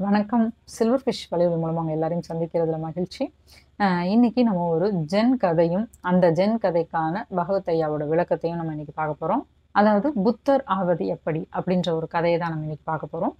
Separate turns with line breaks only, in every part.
வணக்கம் silver fish வலைவலி மூலமாக உங்க எல்லாரையும் சந்திக்கிறதுல மகிழ்ச்சி அஹ் இன்னைக்கு நம்ம ஒரு ஜென் கதையும் அந்த ஜென் கதைக்கான பகவத் ஐயாவோட விளக்கத்தையும் நம்ம இன்னைக்கு பார்க்க போகிறோம் அதாவது புத்தர் ஆவது எப்படி அப்படின்ற ஒரு கதையை தான் நம்ம இன்னைக்கு பார்க்க போகிறோம்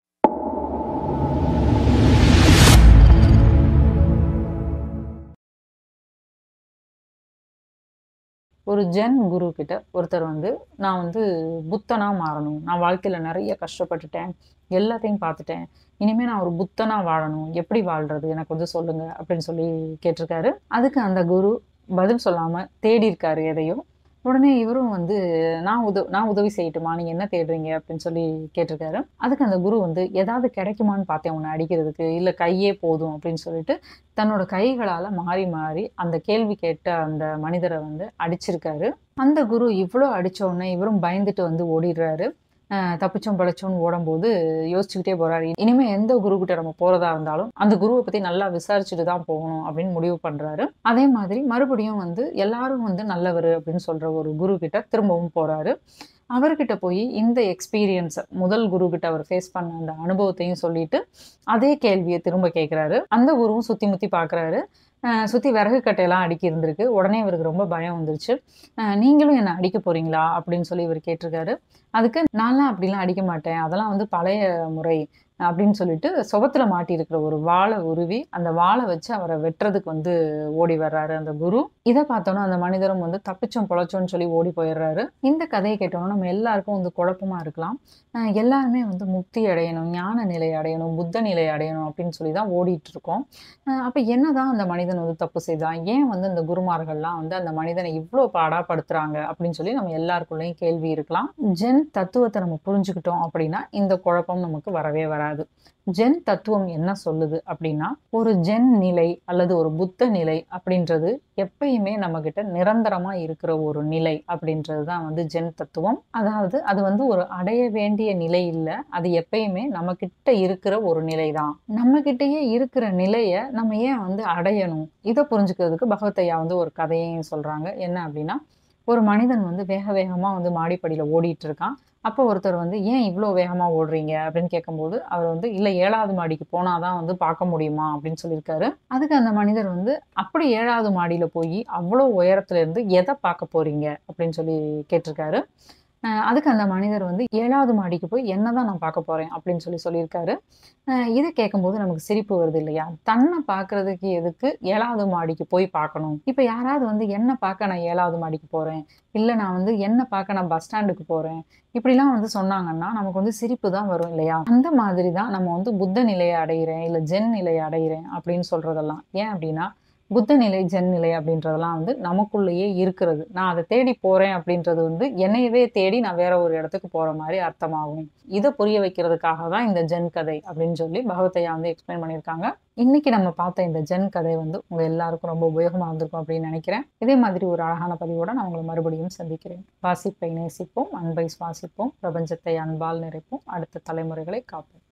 ஒரு ஜென் குரு கிட்ட ஒருத்தர் வந்து நான் வந்து புத்தனா மாறணும் நான் வாழ்க்கையில நிறைய கஷ்டப்பட்டுட்டேன் எல்லாத்தையும் பார்த்துட்டேன் இனிமே நான் ஒரு புத்தனா வாழணும் எப்படி வாழ்றது எனக்கு வந்து சொல்லுங்க அப்படின்னு சொல்லி கேட்டிருக்காரு அதுக்கு அந்த குரு பதில் சொல்லாம தேடி இருக்காரு எதையோ உடனே இவரும் வந்து நான் உத நான் உதவி செய்யட்டுமா நீங்க என்ன தேடுறீங்க அப்படின்னு சொல்லி கேட்டிருக்காரு அதுக்கு அந்த குரு வந்து ஏதாவது கிடைக்குமான்னு பார்த்தேன் உன்னை அடிக்கிறதுக்கு இல்ல கையே போதும் அப்படின்னு சொல்லிட்டு தன்னோட கைகளால மாறி மாறி அந்த கேள்வி கேட்ட அந்த மனிதரை வந்து அடிச்சிருக்காரு அந்த குரு இவ்வளோ அடிச்ச உடனே இவரும் பயந்துட்டு வந்து ஓடிடுறாரு அஹ் தப்பிச்சோம் பழச்சோன்னு ஓடும்போது யோசிச்சுக்கிட்டே போறாரு இனிமே எந்த குரு கிட்ட நம்ம போறதா இருந்தாலும் அந்த குருவை பத்தி நல்லா விசாரிச்சுட்டு தான் போகணும் அப்படின்னு முடிவு பண்றாரு அதே மாதிரி மறுபடியும் வந்து எல்லாரும் வந்து நல்லவர் அப்படின்னு சொல்ற ஒரு குரு கிட்ட திரும்பவும் போறாரு அவர்கிட்ட போய் இந்த எக்ஸ்பீரியன்ஸை முதல் குரு கிட்ட அவர் ஃபேஸ் பண்ண அந்த அனுபவத்தையும் சொல்லிட்டு அதே கேள்வியை திரும்ப கேட்குறாரு அந்த குருவும் சுத்தி முத்தி பார்க்குறாரு சுற்றி விறகு கட்டையெல்லாம் அடுக்கி இருந்திருக்கு உடனே இவருக்கு ரொம்ப பயம் வந்துருச்சு அஹ் நீங்களும் என்னை அடிக்க போறீங்களா அப்படின்னு சொல்லி இவர் கேட்டிருக்காரு அதுக்கு நான்லாம் அப்படிலாம் அடிக்க மாட்டேன் அதெல்லாம் வந்து பழைய முறை அப்படின்னு சொல்லிட்டு சுபத்துல மாட்டியிருக்கிற ஒரு வாழை உருவி அந்த வாழை வச்சு அவரை வெட்டுறதுக்கு வந்து ஓடி வர்றாரு அந்த குரு இதை பார்த்தோன்னா அந்த மனிதரும் வந்து தப்பிச்சோம் பொழைச்சோன்னு சொல்லி ஓடி போயிடுறாரு இந்த கதையை கேட்டோம்னா நம்ம எல்லாருக்கும் வந்து குழப்பமா இருக்கலாம் அஹ் எல்லாருமே வந்து முக்தி அடையணும் ஞான நிலை அடையணும் புத்த நிலை அடையணும் அப்படின்னு சொல்லி தான் ஓடிட்டு இருக்கோம் அஹ் அப்ப என்னதான் அந்த மனிதன் வந்து தப்பு செய்தான் ஏன் வந்து இந்த குருமார்கள்லாம் வந்து அந்த மனிதனை இவ்வளோ பாடாப்படுத்துறாங்க அப்படின்னு சொல்லி நம்ம எல்லாருக்குள்ளேயும் கேள்வி இருக்கலாம் ஜென் தத்துவத்தை நம்ம புரிஞ்சுக்கிட்டோம் அப்படின்னா இந்த குழப்பம் நமக்கு வரவே வராது ஜென் தத்துவம் என்ன சொல்லுது அப்படின்னா ஒரு ஜென் நிலை அல்லது ஒரு புத்த நிலை அப்படின்றது எப்பயுமே நம்ம கிட்ட நிரந்தரமா இருக்கிற ஒரு நிலை அப்படின்றது தான் வந்து ஜென் தத்துவம் அதாவது அது வந்து ஒரு அடைய வேண்டிய நிலை இல்லை அது எப்பயுமே நம்ம கிட்ட இருக்கிற ஒரு நிலை தான் நம்ம கிட்டயே இருக்கிற நிலைய நம்ம ஏன் வந்து அடையணும் இதை புரிஞ்சுக்கிறதுக்கு பகவத்தையா வந்து ஒரு கதையையும் சொல்றாங்க என்ன அப்படின்னா ஒரு மனிதன் வந்து வேக வேகமா வந்து மாடிப்படியில ஓடிட்டு இருக்கான் அப்போ ஒருத்தர் வந்து ஏன் இவ்வளோ வேகமாக ஓடுறீங்க அப்படின்னு கேட்கும்போது அவர் வந்து இல்லை ஏழாவது மாடிக்கு போனாதான் வந்து பார்க்க முடியுமா அப்படின்னு சொல்லியிருக்காரு அதுக்கு அந்த மனிதர் வந்து அப்படி ஏழாவது மாடியில் போய் அவ்வளோ உயரத்துல இருந்து எதை பார்க்க போறீங்க அப்படின்னு சொல்லி கேட்டிருக்காரு அஹ் அதுக்கு அந்த மனிதர் வந்து ஏழாவது மாடிக்கு போய் என்னதான் நான் பார்க்க போறேன் அப்படின்னு சொல்லி சொல்லியிருக்காரு அஹ் இதை கேட்கும்போது நமக்கு சிரிப்பு வருது இல்லையா தன்னை பார்க்கறதுக்கு எதுக்கு ஏழாவது மாடிக்கு போய் பார்க்கணும் இப்போ யாராவது வந்து என்ன பார்க்க நான் ஏழாவது மாடிக்கு போறேன் இல்லை நான் வந்து என்ன பார்க்க நான் பஸ் ஸ்டாண்டுக்கு போறேன் இப்படிலாம் வந்து சொன்னாங்கன்னா நமக்கு வந்து சிரிப்பு தான் வரும் இல்லையா அந்த மாதிரி தான் நம்ம வந்து புத்த நிலையை அடைகிறேன் இல்லை ஜென் நிலையை அடைகிறேன் அப்படின்னு சொல்றதெல்லாம் ஏன் அப்படின்னா புத்த நிலை ஜென் நிலை அப்படின்றதெல்லாம் வந்து நமக்குள்ளேயே இருக்கிறது நான் அதை தேடி போறேன் அப்படின்றது வந்து என்னையவே தேடி நான் வேற ஒரு இடத்துக்கு போற மாதிரி அர்த்தமாகும் இதை புரிய வைக்கிறதுக்காக தான் இந்த ஜென் கதை அப்படின்னு சொல்லி பகவத்தையா வந்து எக்ஸ்பிளைன் பண்ணியிருக்காங்க இன்னைக்கு நம்ம பார்த்த இந்த ஜென் கதை வந்து உங்க எல்லாருக்கும் ரொம்ப உபயோகமா இருந்திருக்கும் அப்படின்னு நினைக்கிறேன் இதே மாதிரி ஒரு அழகான பதிவோட நான் உங்களை மறுபடியும் சந்திக்கிறேன் வாசிப்பை நேசிப்போம் அன்பை சுவாசிப்போம் பிரபஞ்சத்தை அன்பால் நிறைப்போம் அடுத்த தலைமுறைகளை காப்போம்